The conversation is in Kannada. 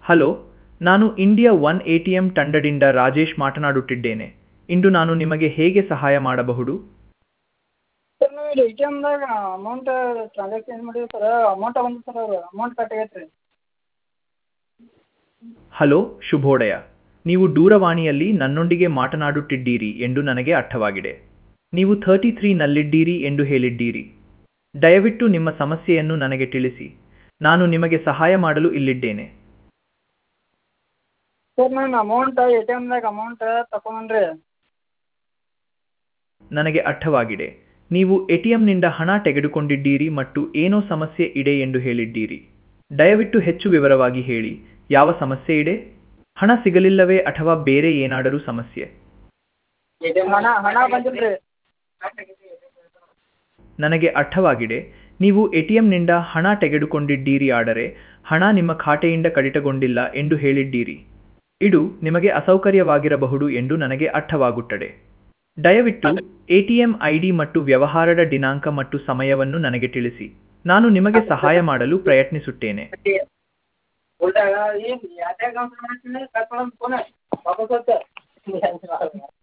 ಹಲೋ ನಾನು India one A T M ತಂಡದಿಂದ ರಾಜೇಶ್ ಮಾತನಾಡುತ್ತಿದ್ದೇನೆ ಇಂದು ನಾನು ನಿಮಗೆ ಹೇಗೆ ಸಹಾಯ ಮಾಡಬಹುದು ಸರ್ ನಾವು ಇಲ್ಲಿ ಎ ಟಿ ಎಮ್ದಾಗ ಅಮೌಂಟ್ ಟ್ರಾನ್ಸಾಕ್ಷನ್ ಮಾಡೀವಿ ಸರ್ ಅಮೌಂಟ್ ಬಂದಿದೆ ಸರ್ ಅದು ಅಮೌಂಟ್ ಕಟ್ ಆಗೈತೆ ರೀ ಹಲೋ ಶುಭೋದಯ ನೀವು ದೂರವಾಣಿಯಲ್ಲಿ ನನ್ನೊಂದಿಗೆ ಮಾತನಾಡುತ್ತಿದ್ದೀರಿ ಎಂದು ನನಗೆ ಅರ್ಥವಾಗಿದೆ ನೀವು ಥರ್ಟಿ ತ್ರೀನಲ್ಲಿದ್ದೀರಿ ಎಂದು ಹೇಳಿದ್ದೀರಿ ದಯವಿಟ್ಟು ನಿಮ್ಮ ಸಮಸ್ಯೆಯನ್ನು ನನಗೆ ತಿಳಿಸಿ ನಾನು ನಿಮಗೆ ಸಹಾಯ ಮಾಡಲು ಇಲ್ಲಿದ್ದೇನೆ ಸರ್ ನಾನು ಅಮೌಂಟ್ ಎ ಟಿ ಎಮ್ದಾಗ ಅಮೌಂಟ್ ತಗೊಂಡ್ರಿ ನನಗೆ ಅರ್ಥವಾಗಿದೆ ನೀವು ಎ ಟಿ ಎಂನಿಂದ ಹಣ ತೆಗೆದುಕೊಂಡಿದ್ದೀರಿ ಮತ್ತು ಏನೋ ಸಮಸ್ಯೆ ಇದೆ ಎಂದು ಹೇಳಿದ್ದೀರಿ ದಯವಿಟ್ಟು ಹೆಚ್ಚು ವಿವರವಾಗಿ ಹೇಳಿ ಯಾವ ಸಮಸ್ಯೆ ಇದೆ ಹಣ ಸಿಗಲಿಲ್ಲವೇ ಅಥವಾ ಬೇರೆ ಏನಾದರೂ ಸಮಸ್ಯೆ ಹಣ ಹಣ ಬಂದಿಲ್ಲ ರೀ ನನಗೆ ಅರ್ಥವಾಗಿದೆ ನೀವು ಎ ಟಿ ಎಂನಿಂದ ಹಣ ತೆಗೆದುಕೊಂಡಿದ್ದೀರಿ ಆದರೆ ಹಣ ನಿಮ್ಮ ಖಾತೆಯಿಂದ ಕಡಿತಗೊಂಡಿಲ್ಲ ಎಂದು ಹೇಳಿದ್ದೀರಿ ಇದು ನಿಮಗೆ ಅಸೌಕರ್ಯವಾಗಿರಬಹುದು ಎಂದು ನನಗೆ ಅರ್ಥವಾಗುತ್ತದೆ ದಯವಿಟ್ಟು A T M I D ಮತ್ತು ವ್ಯವಹಾರದ ದಿನಾಂಕ ಮತ್ತು ಸಮಯವನ್ನು ನನಗೆ ತಿಳಿಸಿ ನಾನು ನಿಮಗೆ ಸಹಾಯ ಮಾಡಲು ಪ್ರಯತ್ನಿಸುತ್ತೇನೆ ಉಲ್ಟಾ ಏನು ಯಾರ್ಯಾಗ ಕಟ್ ಮಾಡೋದು ಫೋನ ವಾಪಸ್ ಹೋಗ್ತೆ